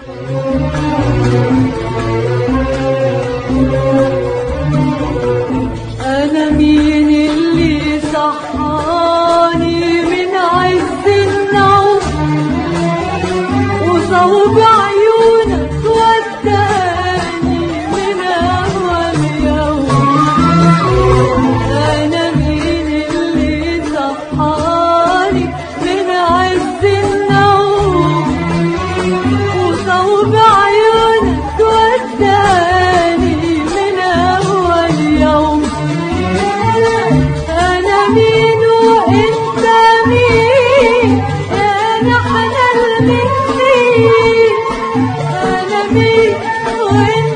أنا مين اللي صحاني من عز النوم وصوب عيونك وداني من أول يوم أنا مين اللي صحاني من عز النوم وصوب عيونك وداني من أول يوم أنا مين وأنت مين أنا حلال مني أنا مين وأنت